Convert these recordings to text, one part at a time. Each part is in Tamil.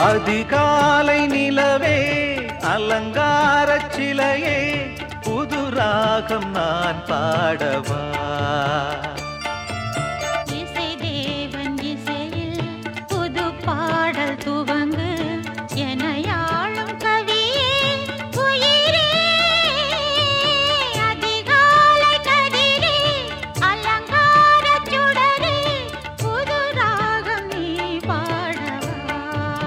அதிகாலை நிலவே அலங்கார சிலையே புது ராகம் நான் பாடவா இசை தேவன் இசையில் புது பாடல் துவங்கு என யாழும் கவியே உயிரே அதிகாலை கதிரே அலங்கார சுடரே புது ராகம் நீ பாடவா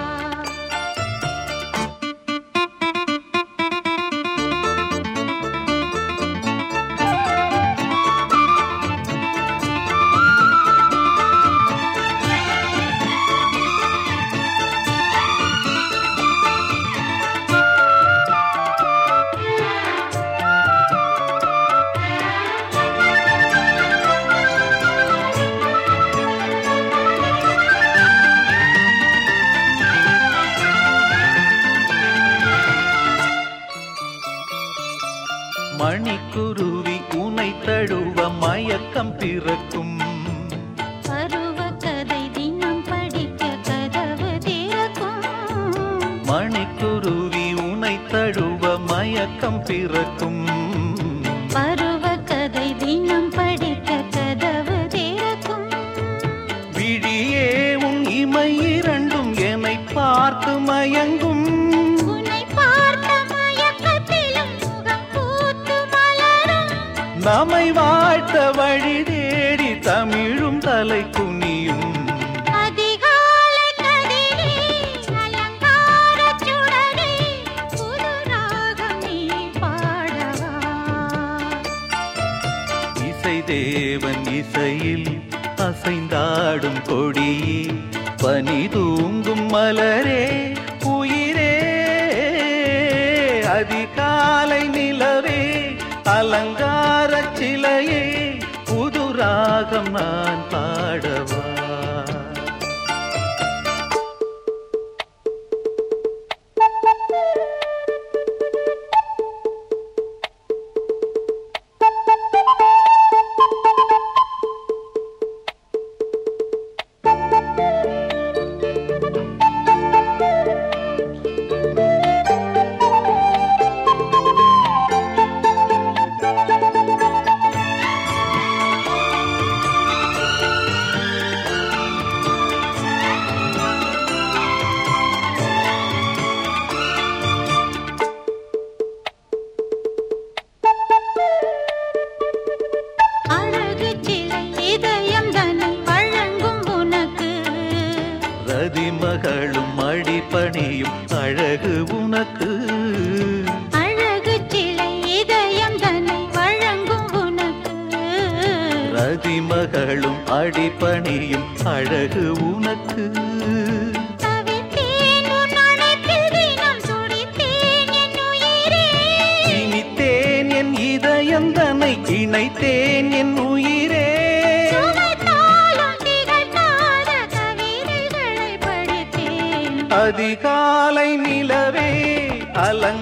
மணிக்குருவி உனை தழுவ மயக்கம் பிறக்கும் பருவ கதை தினம் படிக்க கதவு திறக்கும் மணிக்குருவி உனை தழுவ மயக்கம் பிறக்கும் பருவ கதை தினம் படிக்க கதவு திறக்கும் விழியே உன் இமை இரண்டும் என்னை பார்த்து மயங்கும் உன்னை பார்த்த மயக்கத்திலும் முகம் பூத்து மலரும் நம்மை வாழ்த்த வழி தேடி தமிழும் தலை குனியும் அதிகாலை கதிரே அலங்கார சுடரே புது ராகம் நீ பாடவா இசை தேவன் இசையில் அசைந்தாடும் கொடியே பனி தூங்கும் மலரே உயிரே அதிகாலை நிலவே அலங்கார சிலையே புது ராகம் நான் பாடவா அழகு சிலை இதயம் தன்னை வழங்கும் உனக்கு ரதிமகளும் அடிப்பணியும் அழகு உனக்கு அழகு சிலை இதயம் தன்னை வழங்கும் உனக்கு ரதிமகளும் அடிப்பணியும் அழகு உனக்கு தவித்தேன் உன் அணைப்பில் தினம் துடித்தேன் என் உயிரே இனித்தேன் என் இதயம் தன்னை இணைத்தேன் என் உயிரே சுவைத்தாலும் திகட்டாத கவிதைகளை படித்தேன் அதிகாலை நிலவே அலங்க